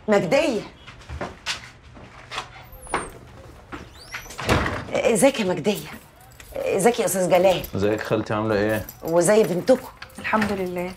مجدية ازيك يا مجدية ازيك يا استاذ جلال ازيك خالتي عامله ايه وزي بنتكم الحمد لله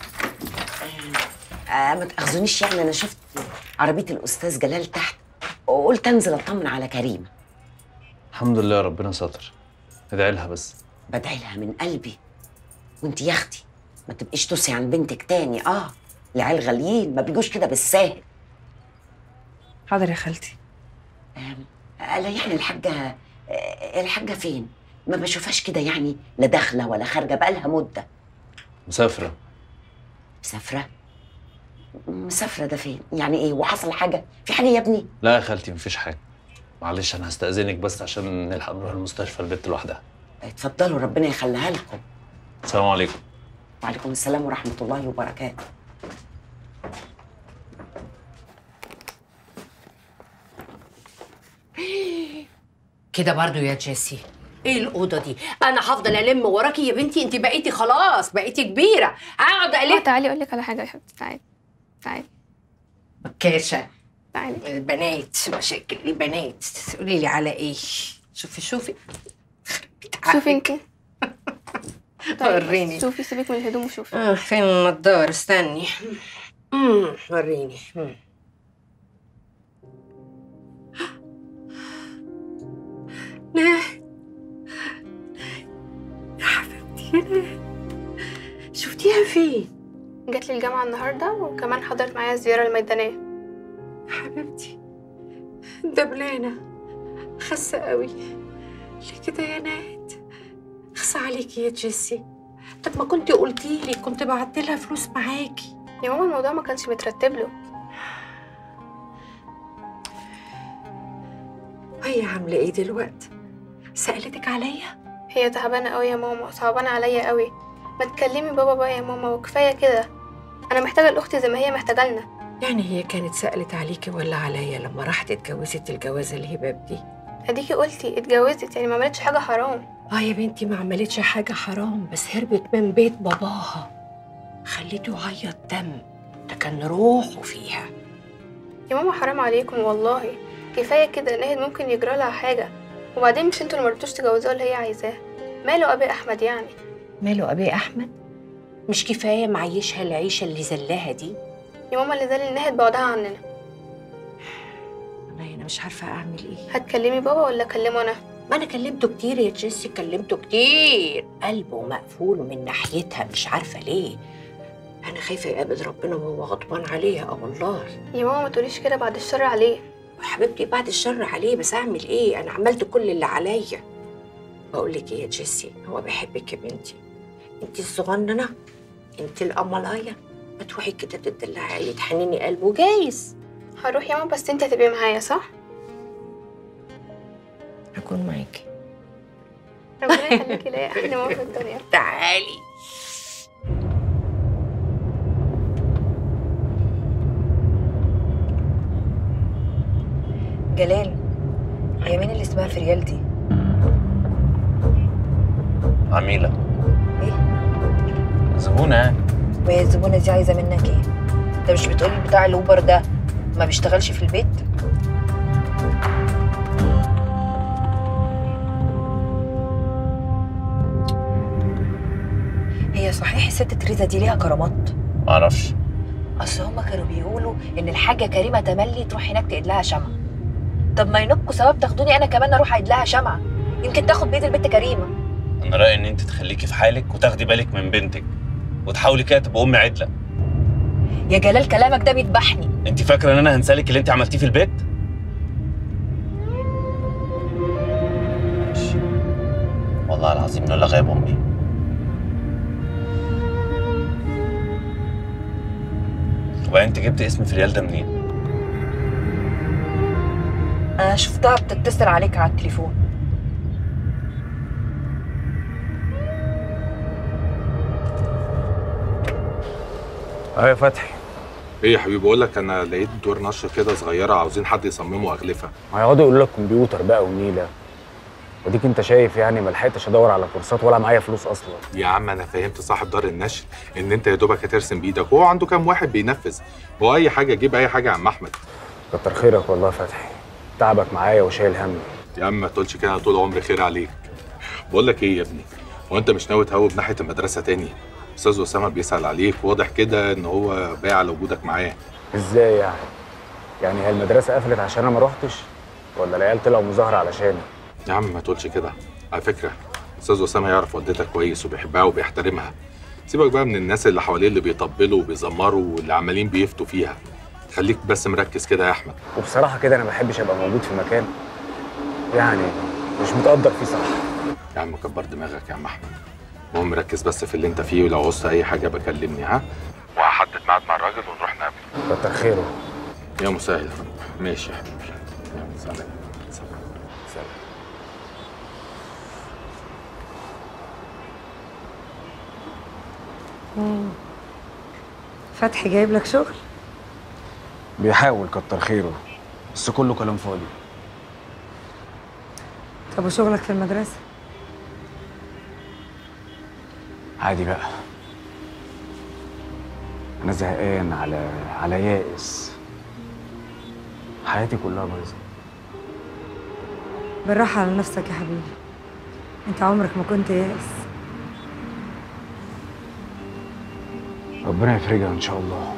آه ما تاخذونيش يعني انا شفت عربية الاستاذ جلال تحت وقلت انزل اطمن على كريمة الحمد لله ربنا ستر ادعي لها بس بدعي لها من قلبي وانت يا اختي ما تبقيش توصي عن بنتك تاني اه العيال غاليين ما بيجوش كده بالساهل حاضر يا خالتي قال يعني الحاجة آه، الحاجة فين؟ ما بشوفهاش كده يعني لا داخلة ولا خارجة بقالها مدة مسافره مسافرة؟ مسافرة ده فين؟ يعني ايه وحصل حاجة؟ في حاجة يا ابني؟ لا يا خالتي مفيش حاجه معلش انا هستاذنك بس عشان نلحق نروح المستشفى البت لوحدها اتفضلوا ربنا يخليها لكم السلام عليكم وعليكم السلام ورحمة الله وبركاته كده برضو يا جيسي ايه الاوضه دي انا هفضل الم وراكي يا بنتي انت بقيتي خلاص بقيتي كبيره اقعد لا الم تعالي اقول لك على حاجه يا حبيبتي تعالي تعالي كاشة تعالي البنات مشاكل البنات قولي لي على ايه شوفي شوفي شوفي انت وريني. شوفي سيبك من الهدوم وشوفي آه فين النضاره استني امم وريني مم. نهد يا حبيبتي يا نهد شفتيها فين؟ جات لي الجامعه النهارده وكمان حضرت معايا الزياره الميدانيه حبيبتي دبلانة خسة قوي ليه كده يا نهد خص عليكي يا جيسي طب ما كنت قلتي لي كنت بعت لها فلوس معاكي يا ماما الموضوع ما كانش مترتب له وهي عاملة ايه دلوقتي؟ سألتك عليا؟ هي تعبانه قوي يا ماما صعبانه عليا قوي ما تكلمي بابا بقى يا ماما وكفايه كده انا محتاجه لاختي زي ما هي محتاجه لنا يعني هي كانت سألت عليكي ولا عليا لما راحت اتجوزت الجوازة الهباب دي؟ اديكي قلتي اتجوزت يعني ما عملتش حاجه حرام اه يا بنتي ما عملتش حاجة حرام بس هربت من بيت باباها خليته يعيط دم ده كان روحه فيها يا ماما حرام عليكم والله كفايه كده ناهد ممكن يجرى لها حاجه وبعدين مش انتوا اللي مرضتوش تجوزوها اللي هي عايزاه ماله ابي احمد يعني ماله أبي أحمد؟ مش كفاية معيشها العيشة اللي زلاها دي؟ يا ماما اللي زال ناهد بعدها عننا والله أنا مش عارفة أعمل إيه هتكلمي بابا ولا اكلمه انا ما أنا كلمته كتير يا جيسي كلمته كتير قلبه مقفول من ناحيتها مش عارفة ليه أنا خايفة يقابل ربنا وهو غضبان عليها أه والله يا ماما ما تقوليش كده بعد الشر عليه وحبيبتي بعد الشر عليه بس أعمل إيه؟ أنا عملت كل اللي عليا بقول لك إيه يا جيسي هو بيحبك يا بنتي أنت الصغننة أنت القملاية ما تروحي كده تدلعي عليه تحنني قلبه جايز هروح يا ماما بس انت هتبقي معايا صح هكون معاكي ربنا يخليكي ليا احلى ماما في الدنيا تعالي جلال هي مين اللي اسمها فريال دي؟ عميله ايه؟ زبونه يعني وهي الزبونة دي عايزة منك ايه؟ انت مش بتقولي بتاع الاوبر ده ما بيشتغلش في البيت؟ هي صحيح الست تريزا دي ليها كرامات معرفش اصل هما كانوا بيقولوا ان الحاجه كريمه تملي تروح هناك تقيد لها شمعه طب ما ينبكوا سبب تاخدوني انا كمان اروح اقيد لها شمعه يمكن تاخد بيد البت كريمه انا رايي ان انت تخليكي في حالك وتاخدي بالك من بنتك وتحاولي كده تبقى ام عدله يا جلال كلامك ده بيذبحني انت فاكره ان انا هنسالك اللي انت عملتيه في البيت ماشي. والله العظيم لولا غياب امي وبعدين انت جبت اسم فريال ده منين انا شفتها بتتصل عليك على التليفون اه يا فتحي ايه يا حبيبي بقول لك انا لقيت دور نشر كده صغيره عاوزين حد يصممه اغلفه هيقعدوا يقولوا لك كمبيوتر بقى ونيله وديك انت شايف يعني ما لحقتش ادور على كورسات ولا معايا فلوس اصلا يا عم انا فهمت صاحب دار النشر ان انت يا دوبك هترسم بايدك وهو عنده كام واحد بينفذ هو اي حاجه جيب اي حاجه يا عم احمد كتر خيرك والله يا فتحي تعبك معايا وشايل همي يا عم ما تقولش كده طول عمري خير عليك بقول لك ايه يا ابني هو انت مش ناوي تهوب ناحيه المدرسه تاني استاذ اسامه بيسال عليك واضح كده ان هو بايع على وجودك معاه ازاي يعني يعني هي المدرسه قفلت عشان انا ما روحتش ولا العيال طلعوا مظاهره علشاني يا عم ما تقولش كده على فكره استاذ اسامه يعرف والدتك كويس وبيحبها وبيحترمها سيبك بقى من الناس اللي حواليه اللي بيطبلوا وبيزمروا واللي عمالين بيفتوا فيها خليك بس مركز كده يا احمد وبصراحه كده انا ما بحبش ابقى موجود في مكان يعني مش متقدر فيه صح يا عم كبر دماغك يا عم احمد المهم ركز بس في اللي انت فيه ولو عوزت اي حاجه بكلمني ها وهحدد ميعاد مع الراجل ونروح نقابله كتر خيره يا مسهل يا رب ماشي يا حبيبي يلا سلام سلام سلام فتحي جايب لك شغل بيحاول كتر خيره بس كله كلام فاضي طب وشغلك في المدرسه عادي بقى انا زهقان على على يائس حياتي كلها بايظه بالراحه على نفسك يا حبيبي انت عمرك ما كنت يائس ربنا يفرجها ان شاء الله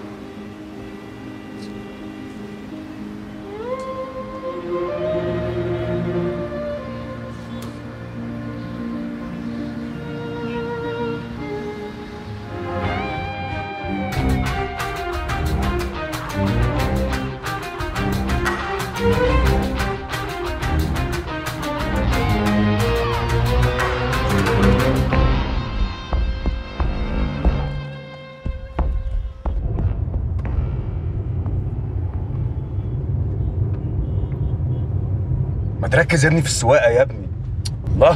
ما تركز يا ابني في السواقه يا ابني الله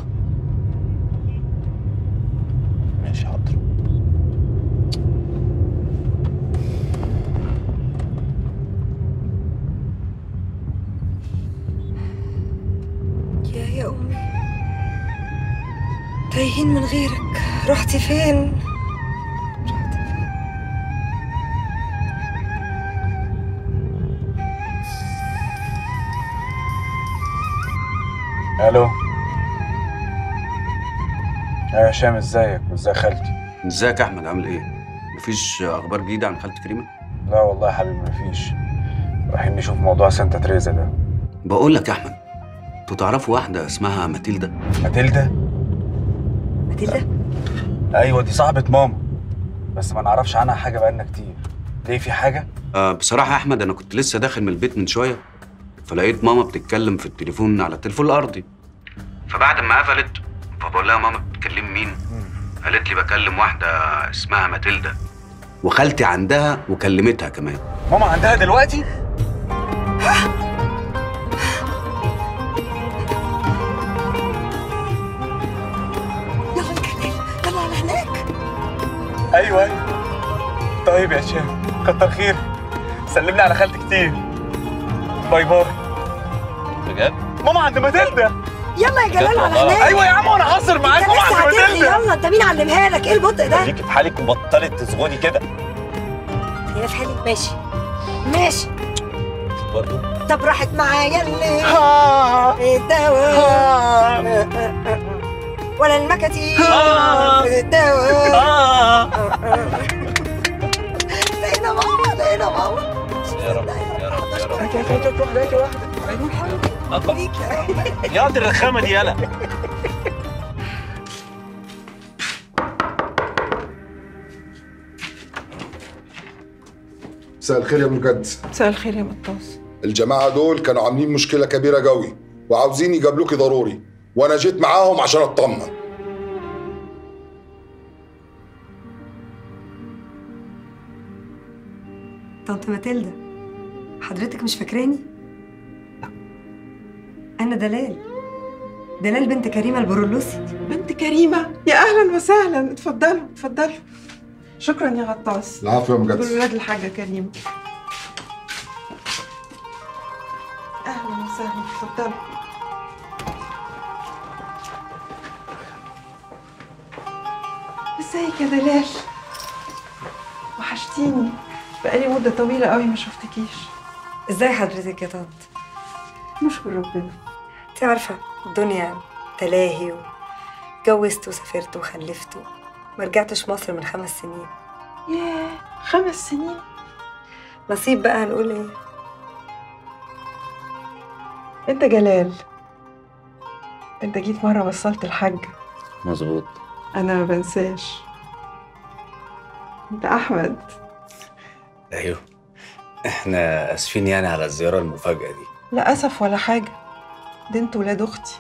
ماشي حاضر يا يا امي تايهين من غيرك رحتي فين الو يا هشام ازيك وازاي خالتي ازيك يا احمد عامل ايه؟ مفيش اخبار جديده عن خالة كريمه؟ لا والله يا حبيبي مفيش رايحين نشوف موضوع سانتا تريزا ده بقول لك يا احمد انتوا تعرفوا واحده اسمها ماتيلدا؟ ماتيلدا ماتيلدا ايوه دي صاحبه ماما بس ما نعرفش عنها حاجه بقالنا كتير ليه في حاجه آه بصراحه يا احمد انا كنت لسه داخل من البيت من شويه فلقيت ماما بتتكلم في التليفون على التليفون الارضي فبعد ما قفلت فبقول لها ماما بتكلم مين؟ قالت لي بكلم واحده اسمها ماتيلدا وخالتي عندها وكلمتها كمان ماما عندها دلوقتي يلا نكمل يلا على هناك ايوه ايوه طيب يا هشام كتر خير سلمني على خالتي كتير باي باي بجد ماما عند ماتيلدا يلا يا جلال على والله. هناك ايوه يا عم وانا حاصر معاك انت ماما لسه عند هتمشي ماتيلدا يلا انت مين علمها لك ايه البطء ده خليكي في حالك وبطلي تزغدي كده هي في حالي ماشي ماشي برضه طب راحت معايا اللي آه. الدواء ولا المكاتيب آه. الدواء آه. لقينا ماما لقينا ماما يا رب يا رب يا رب ليك يا رب يا دي الرخامه دي يالا مساء الخير يا مقدس مساء الخير يا مطاس الجماعة دول كانوا عاملين مشكلة كبيرة قوي وعاوزين يقابلوكي ضروري وأنا جيت معاهم عشان أطمن طنط ماتيلدا حضرتك مش فاكراني؟ أنا دلال دلال بنت كريمة البرولوسي بنت كريمة يا أهلا وسهلا اتفضلوا اتفضلوا شكرا يا غطاس العفو يا دول مقدس ولاد الحاجة كريمة أهلا وسهلا اتفضلوا ازيك يا دلال وحشتيني بقالي مدة طويلة قوي ما شفتكيش ازاي حضرتك يا طنط نشكر ربنا انت عارفه الدنيا تلاهي اتجوزت وسافرت وخلفت ما رجعتش مصر من خمس سنين ياه خمس سنين نصيب بقى هنقول ايه انت جلال انت جيت مرة وصلت الحاج مظبوط انا ما بنساش انت احمد ايوه احنا اسفين يعني على الزياره المفاجاه دي لا اسف ولا حاجة دي انت ولاد اختي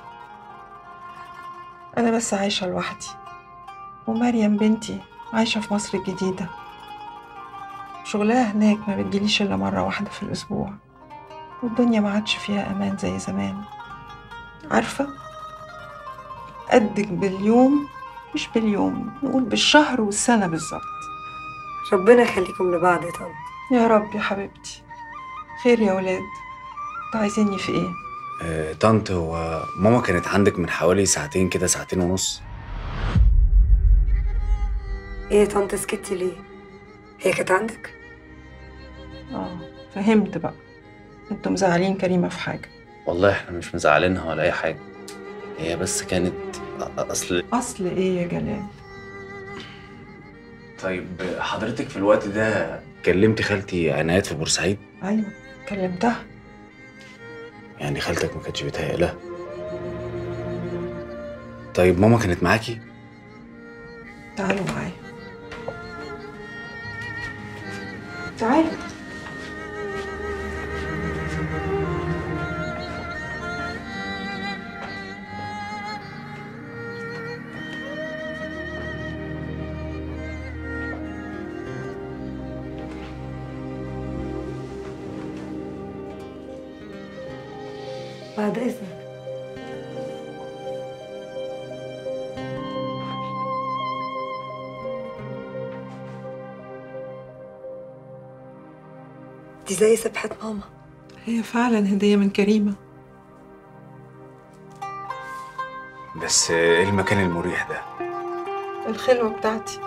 انا بس عايشة لوحدي ومريم بنتي عايشة في مصر الجديدة شغلها هناك ما بتجيليش الا مرة واحدة في الاسبوع والدنيا ما عادش فيها امان زي زمان عارفة قدك باليوم مش باليوم نقول بالشهر والسنة بالظبط ربنا يخليكم لبعض يا طنط يا رب يا حبيبتي خير يا ولاد انتوا عايزيني في ايه اه طنط هو ماما كانت عندك من حوالي ساعتين كده ساعتين ونص ايه يا طنط سكتي ليه هي كانت عندك اه فهمت بقى انتوا مزعلين كريمة في حاجة والله احنا مش مزعلينها ولا اي حاجه هي بس كانت أ- اصل اصل ايه يا جلال طيب حضرتك في الوقت ده كلمتي خالتي عنايات في بورسعيد ايوه كلمتها يعني خالتك ما كانتش بتهيأ لها طيب ماما كانت معاكي تعالوا معايا تعالوا بعد اذنك دي زي سبحة ماما هي فعلا هدية من كريمة بس ايه المكان المريح ده الخلوة بتاعتي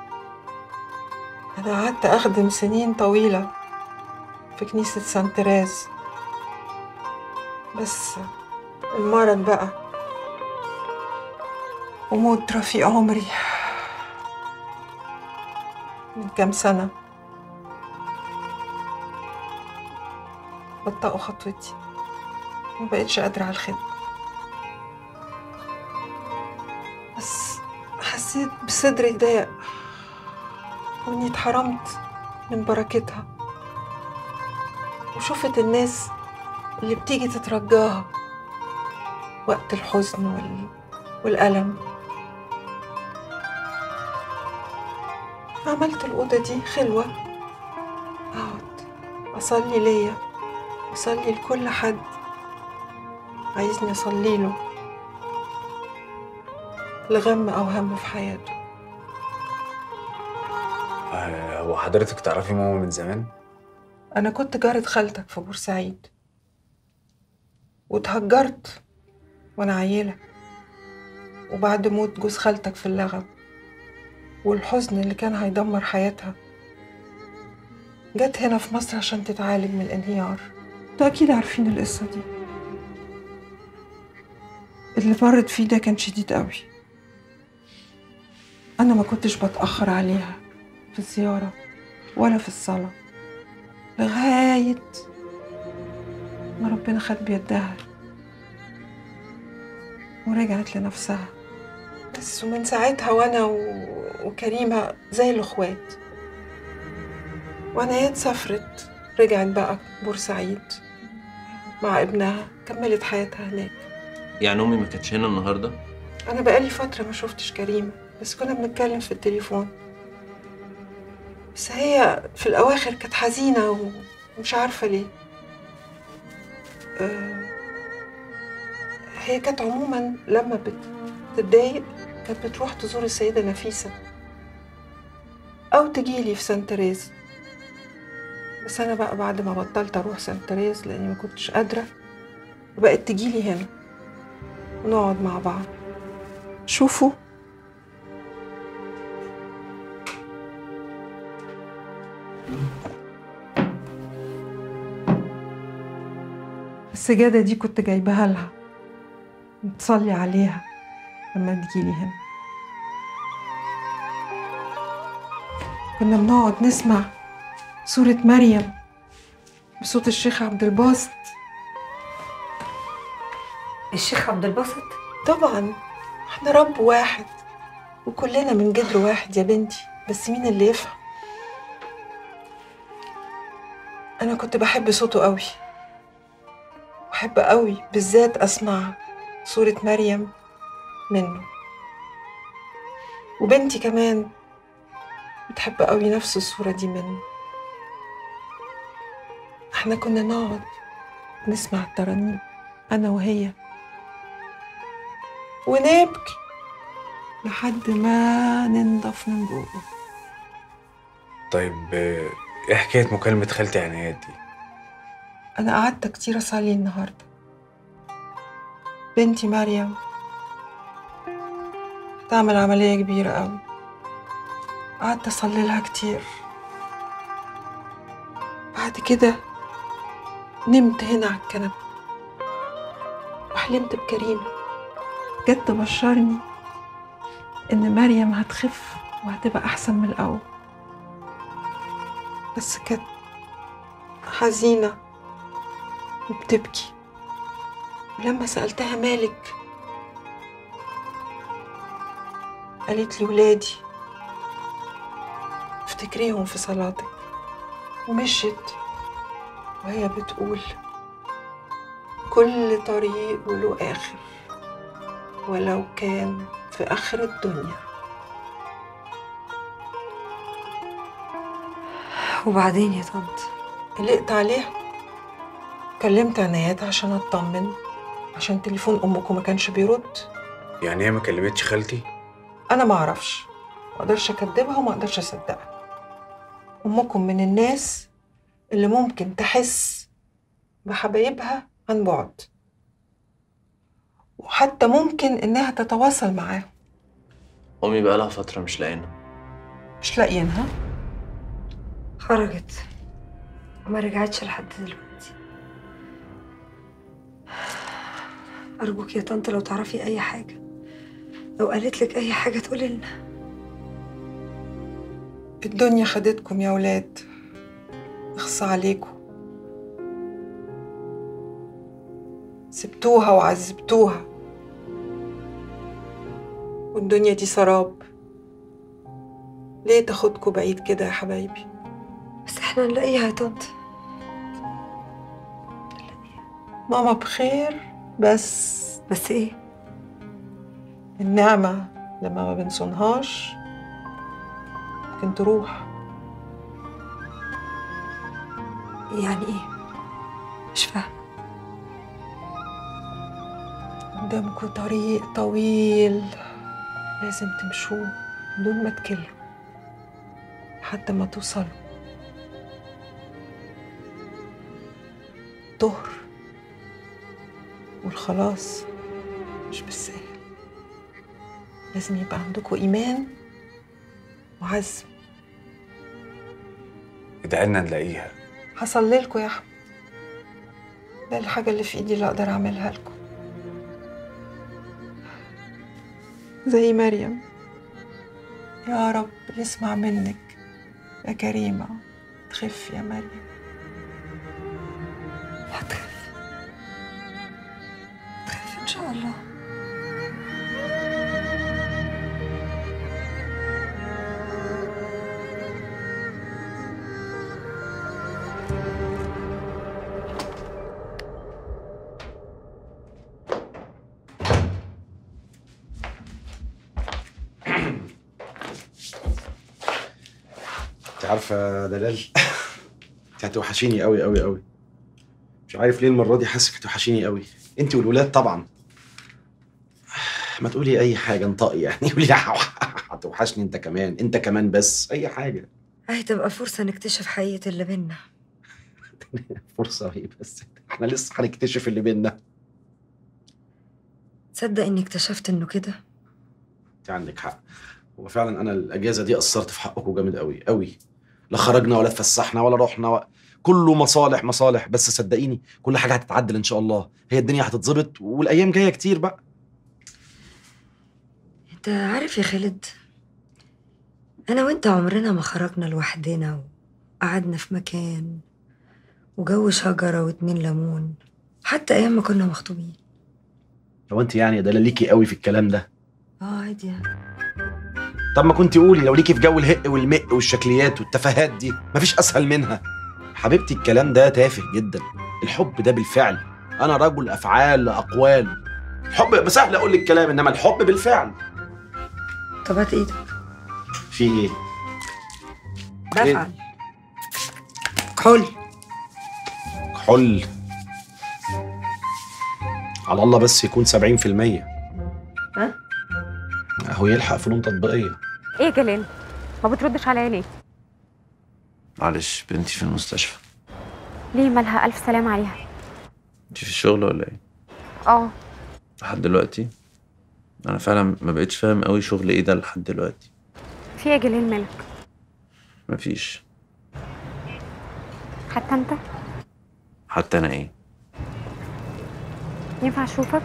أنا قعدت أخدم سنين طويلة في كنيسة سان تيريز بس المرض بقى وموت رفيق عمري من كام سنة بطأوا خطوتي مبقتش قادرة على الخدمة بس حسيت بصدري ضيق وإني اتحرمت من بركتها وشفت الناس اللي بتيجي تترجاها وقت الحزن وال... والألم عملت الأوضة دي خلوة أقعد أصلي ليا أصلي لكل حد عايزني أصلي له لغم أو هم في حياته آه، هو حضرتك تعرفي ماما من زمان أنا كنت جارة خالتك في بورسعيد واتهجرت وأنا عيلة وبعد موت جوز خالتك في اللغم والحزن اللي كان هيدمر حياتها جت هنا في مصر عشان تتعالج من الانهيار انتوا أكيد عارفين القصة دي اللي مرت فيه ده كان شديد قوي أنا ما كنتش بتأخر عليها في الزيارة ولا في الصلاة لغاية ما ربنا خد بيدها ورجعت لنفسها بس ومن ساعتها وانا و... وكريمة زي الاخوات وعنايات سافرت رجعت بقى بورسعيد مع ابنها كملت حياتها هناك يعني امي ما كانتش هنا النهارده انا بقالي فترة ما شفتش كريمة بس كنا بنتكلم في التليفون بس هي في الاواخر كانت حزينة ومش عارفة ليه آه، هي كانت عموما لما بتتضايق كانت بتروح تزور السيدة نفيسة أو تجيلي في سان تريز بس أنا بقى بعد ما بطلت أروح سان تريز لأني ما كنتش قادرة وبقت تجيلي هنا ونقعد مع بعض شوفوا السجادة دي كنت جايبها لها تصلي عليها لما تجيلي هنا كنا بنقعد نسمع سورة مريم بصوت الشيخ عبد الباسط الشيخ عبد الباسط طبعا احنا رب واحد وكلنا من جدر واحد يا بنتي بس مين اللي يفهم انا كنت بحب صوته قوي بحب قوي بالذات اسمع سورة مريم منه وبنتي كمان بتحب قوي نفس الصورة دي منه احنا كنا نقعد نسمع الترانيم انا وهي ونبكي لحد ما ننضف من جوه طيب آه، ايه حكايه مكالمه خالتي عنايات دي انا قعدت كتير اصلي النهارده بنتي مريم هتعمل عملية كبيرة قوي قعدت اصلي لها كتير بعد كده نمت هنا على الكنبة وحلمت بكريم جت تبشرني إن مريم هتخف وهتبقى أحسن من الأول بس كانت حزينة وبتبكي ولما سألتها مالك قالت لي ولادي افتكريهم في صلاتك ومشت وهي بتقول كل طريق وله آخر ولو كان في آخر الدنيا وبعدين يا طنط قلقت عليها كلمت عنايات عشان اطمن عشان تليفون امكم ما كانش بيرد يعني هي ما كلمتش خالتي انا ما اعرفش ما اقدرش اكدبها وما اقدرش اصدقها امكم من الناس اللي ممكن تحس بحبايبها عن بعد وحتى ممكن انها تتواصل معاهم امي بقالها فتره مش لاقينا مش لاقيينها خرجت وما رجعتش لحد دلوقتي أرجوك يا طنط لو تعرفي أي حاجة لو قالت لك أي حاجة تقولي لنا الدنيا خدتكم يا ولاد اخصى عليكم سبتوها وعذبتوها والدنيا دي سراب ليه تاخدكوا بعيد كده يا حبايبي بس احنا نلاقيها يا طنط ماما بخير بس بس ايه النعمة لما ما بنصونهاش ممكن تروح يعني ايه مش فاهمة قدامكوا طريق طويل لازم تمشوه بدون ما تكلوا لحد ما توصلوا طهر والخلاص مش بالسهل لازم يبقى عندكوا إيمان وعزم ادعي لنا نلاقيها هصلي لكم يا احمد ده الحاجة اللي في ايدي اللي اقدر اعملها لكم زي مريم يا رب نسمع منك يا كريمة تخف يا مريم هتخف تخف إن شاء الله انت عارفه يا دلال انت هتوحشيني قوي قوي قوي مش عارف ليه المره دي حاسك هتوحشيني قوي انت والولاد طبعا ما تقولي اي حاجه انطقي يعني قولي هتوحشني انت كمان انت كمان بس اي حاجه هي تبقى فرصة نكتشف حقيقة اللي بينا فرصه ايه بس احنا لسه هنكتشف اللي بينا تصدق إني اكتشفت إنه كده انت عندك حق هو فعلا انا الاجازه دي قصرت في حقكم جامد قوي قوي لا خرجنا ولا اتفسحنا ولا رحنا و... كله مصالح مصالح بس صدقيني كل حاجه هتتعدل ان شاء الله هي الدنيا هتتظبط والايام جايه كتير بقى انت عارف يا خالد انا وانت عمرنا ما خرجنا لوحدنا وقعدنا في مكان وجو شجرة واتنين ليمون حتى ايام ما كنا مخطوبين لو انت يعني ده ليكي قوي في الكلام ده اه عادي يعني. طب ما كنت قولي لو ليكي في جو الهق والمق والشكليات والتفاهات دي مفيش اسهل منها حبيبتي الكلام ده تافه جدا الحب ده بالفعل انا رجل افعال لاقوال الحب يبقى سهل اقول لك كلام انما الحب بالفعل طب هات ايدك في ايه بفعل كحول كحول على الله بس يكون 70% ها هو يلحق فنون تطبيقيه ايه يا جلال ما بتردش عليا ليه معلش بنتي في المستشفى ليه مالها الف سلام عليها انت في الشغل ولا ايه اه لحد دلوقتي انا فعلا ما بقتش فاهم قوي شغل ايه ده لحد دلوقتي في إيه يا جلال مالك مفيش حتى انت حتى انا ايه ينفع اشوفك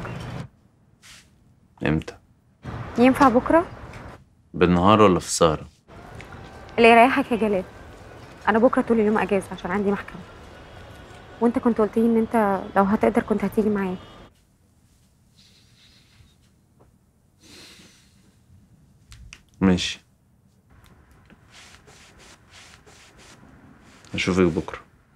امتى ينفع بكره بالنهار ولا في السهرة اللي يريحك يا جلال انا بكره طول اليوم اجازه عشان عندي محكمه وانت كنت قلت لي ان انت لو هتقدر كنت هتيجي معايا ماشي اشوفك بكره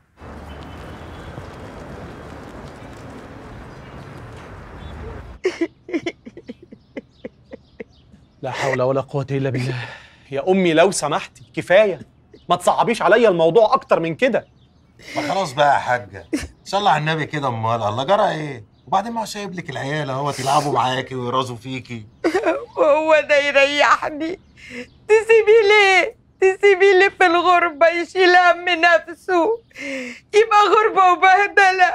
لا حول ولا قوة إلا بالله يا أمي لو سمحتي كفاية ما تصعبيش عليا الموضوع أكتر من كده ما خلاص بقى يا حاجه صلي على النبي كده امال الله جرى ايه وبعدين ما هو سايب لك العيال اهوت يلعبوا معاكي ويرازوا فيكي وهو ده يريحني تسيبي ليه تسيبي لي في الغربة يشيل هم نفسه يبقى غربة وبهدلة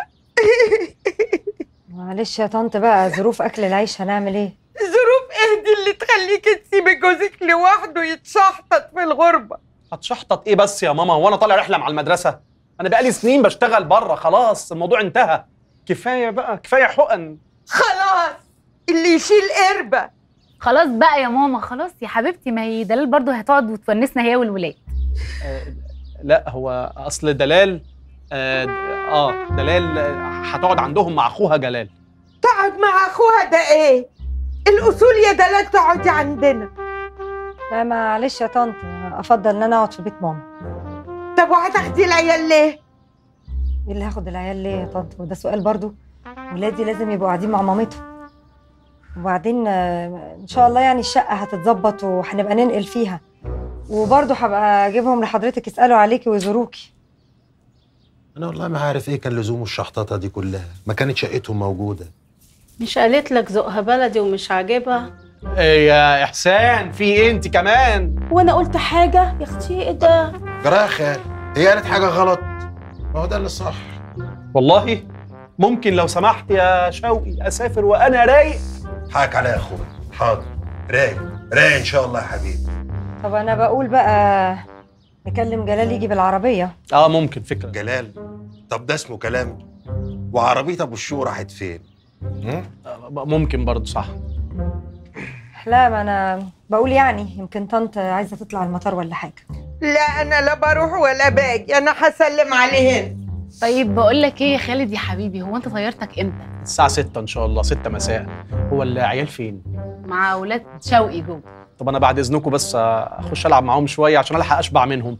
معلش يا طنط بقى ظروف اكل العيش هنعمل ايه ظروف ايه دي اللي تخليكي تسيبي جوزك لوحده يتشحطط في الغربة هتشحطط إيه بس يا ماما وأنا طالع رحلة مع المدرسة أنا بقالي سنين بشتغل بره خلاص الموضوع انتهى كفاية بقى كفاية حقن خلاص اللي يشيل قربة خلاص بقى يا ماما خلاص يا حبيبتي ما هي دلال برضو هتقعد وتونسنا هي والولاد لا هو أصل دلال آه, آه دلال آه، هتقعد عندهم مع أخوها جلال تقعد مع اخوها ده ايه الاصول يا دلال تقعدي عندنا لا معلش يا طنط افضل ان انا اقعد في بيت ماما طب وهتاخدي العيال ليه ايه اللي هاخد العيال ليه يا طنط وده سؤال برضو ولادي لازم يبقوا قاعدين مع مامتهم وبعدين آه، ان شاء الله يعني الشقه هتتظبط وهنبقى ننقل فيها وبرضه هبقى اجيبهم لحضرتك يسالوا عليكي ويزوروكي انا والله ما عارف ايه كان لزوم الشحططه دي كلها ما كانت شقتهم موجوده مش قالت لك ذوقها بلدي ومش عاجبها إيه يا إحسان في إيه أنت كمان وانا قلت حاجه يا اختي ايه ده جرى يا خال هي قالت حاجه غلط ما هو ده اللي صح والله ممكن لو سمحت يا شوقي أسافر وأنا رايق حقك عليا يا اخويا حاضر رايق رايق ان شاء الله يا حبيبي طب انا بقول بقى نكلم جلال يجي بالعربيه اه ممكن فكره جلال طب ده اسمه كلام وعربيه ابو الشو راحت فين هم؟ ممكن برضه صح لا ما انا بقول يعني يمكن طنط عايزه تطلع المطار ولا حاجه لا انا لا بروح ولا باجي انا هسلم عليهن طيب بقول لك ايه يا خالد يا حبيبي هو انت طيارتك امتى الساعة 6 إن شاء الله 6 مساء هو العيال فين؟ مع اولاد شوقي جوه طب أنا بعد إذنكم بس أخش ألعب معاهم شوية عشان ألحق أشبع منهم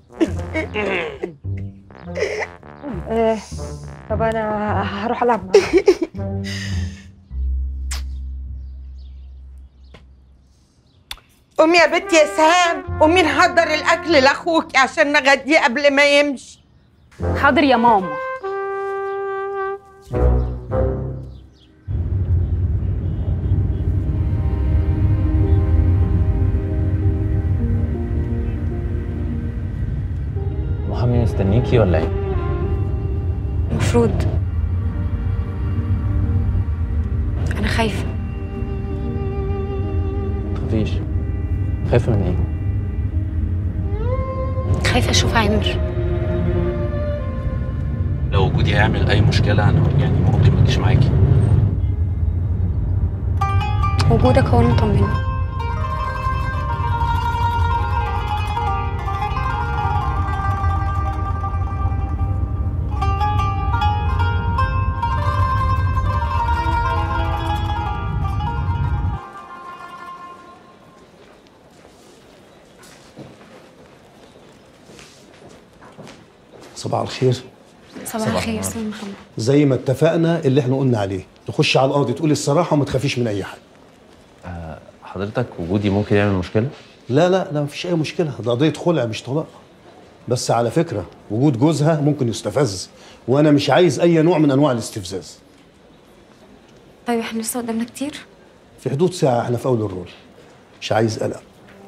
آه طب انا هروح العب معاها قومي يا بنتي يا سهام قومي نحضر الاكل لاخوك عشان نغديه قبل ما يمشي حاضر يا ماما محامي مستنيكي ولا ايه؟ المفروض انا خايفه متخافيش خايفة من ايه؟ خايفه اشوف عمر لو وجودي هيعمل اي مشكله انا يعني ممكن ما اجيش معاكي وجودك هو اللي مطمني صباح الخير صباح الخير يا استاذ محمد زي ما اتفقنا اللي احنا قلنا عليه تخش على القاضي تقولي الصراحه وما تخافيش من اي حاجه حضرتك وجودي ممكن يعمل مشكله لا لا لا مفيش اي مشكله ده قضيه خلع مش طلاق بس على فكره وجود جوزها ممكن يستفز وانا مش عايز اي نوع من انواع الاستفزاز طيب احنا لسه قدامنا كتير في حدود ساعه احنا في اول الرول مش عايز قلق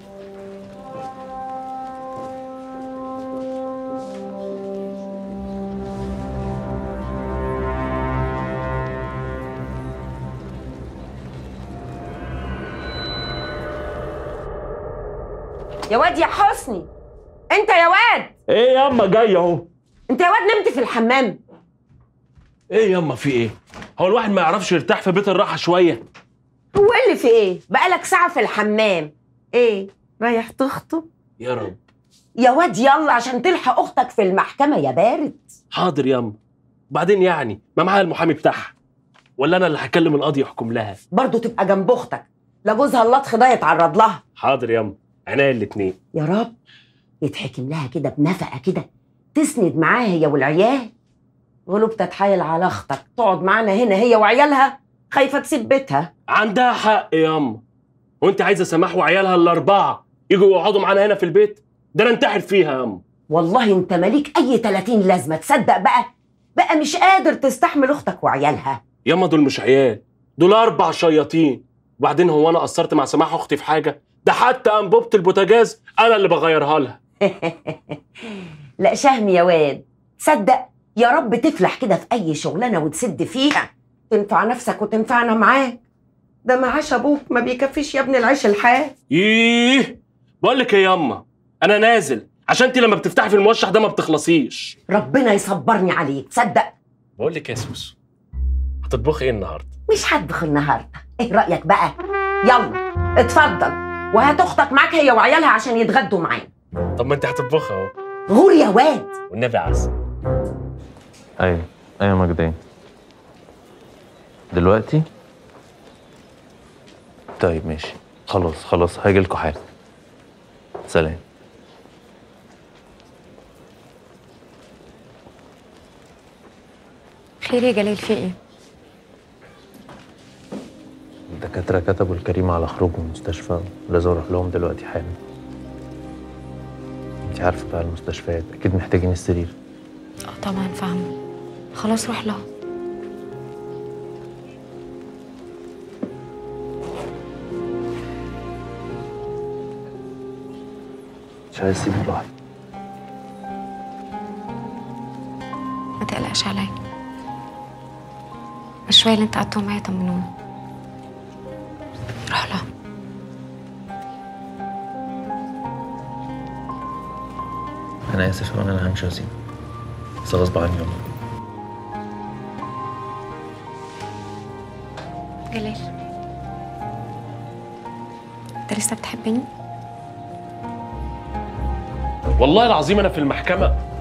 يا واد يا حسني انت يا واد ايه ياما جاي اهو انت يا واد نمت في الحمام ايه ياما في ايه هو الواحد ما يعرفش يرتاح في بيت الراحه شويه هو إيه اللي في ايه بقالك ساعه في الحمام ايه رايح تخطب يا رب يا واد يلا عشان تلحق اختك في المحكمه يا بارد حاضر ياما وبعدين يعني ما معاها المحامي بتاعها ولا انا اللي هكلم القاضي يحكم لها برضه تبقى جنب اختك لا جوزها اللطخ ده يتعرض لها حاضر ياما عينيا الاتنين يا رب يتحكم لها كده بنفقه كده تسند معاها هي والعيال غلوب تتحايل على اختك تقعد معانا هنا هي وعيالها خايفه تسيب بيتها عندها حق ياما وانت عايزه سماح وعيالها الاربعه يجوا يقعدوا معانا هنا في البيت ده انا انتحر فيها ياما والله انت ماليك اي 30 لازمه تصدق بقى بقى مش قادر تستحمل اختك وعيالها ياما دول مش عيال دول اربع شياطين وبعدين هو انا قصرت مع سماح اختي في حاجه ده حتى انبوبه البوتاجاز انا اللي بغيرها لها لا شهم يا واد تصدق يا رب تفلح كده في اي شغلانه وتسد فيها تنفع نفسك وتنفعنا معاك ده معاش ابوك ما بيكفيش يا ابن العيش الحاف ايه بقول لك ايه ياما انا نازل عشان انت لما بتفتحي في الموشح ده ما بتخلصيش ربنا يصبرني عليك تصدق بقول لك يا سوسو هتطبخي ايه النهارده مش هطبخ النهارده ايه رايك بقى يلا اتفضل وهات اختك معاك هي وعيالها عشان يتغدوا معانا طب ما انت هتطبخي اهو غور يا واد والنبي عسل ايوه ايوه مجدين دلوقتي طيب ماشي خلاص خلاص هاجي لكم حالا سلام خير يا جلال في ايه الدكاترة كتبوا الكريم على خروج من المستشفى ولازم اروح لهم دلوقتي حالا انت عارفة بقى المستشفيات اكيد محتاجين السرير اه طبعا فاهمه خلاص روح لها مش عايز اسيبه لوحدي ما تقلقش عليا الشوية اللي انت قعدتهم معايا طمنوني روح لها انا اسف ان انا همشي واسيبك بس غصب عني والله جلال انت لسه بتحبني والله العظيم انا في المحكمه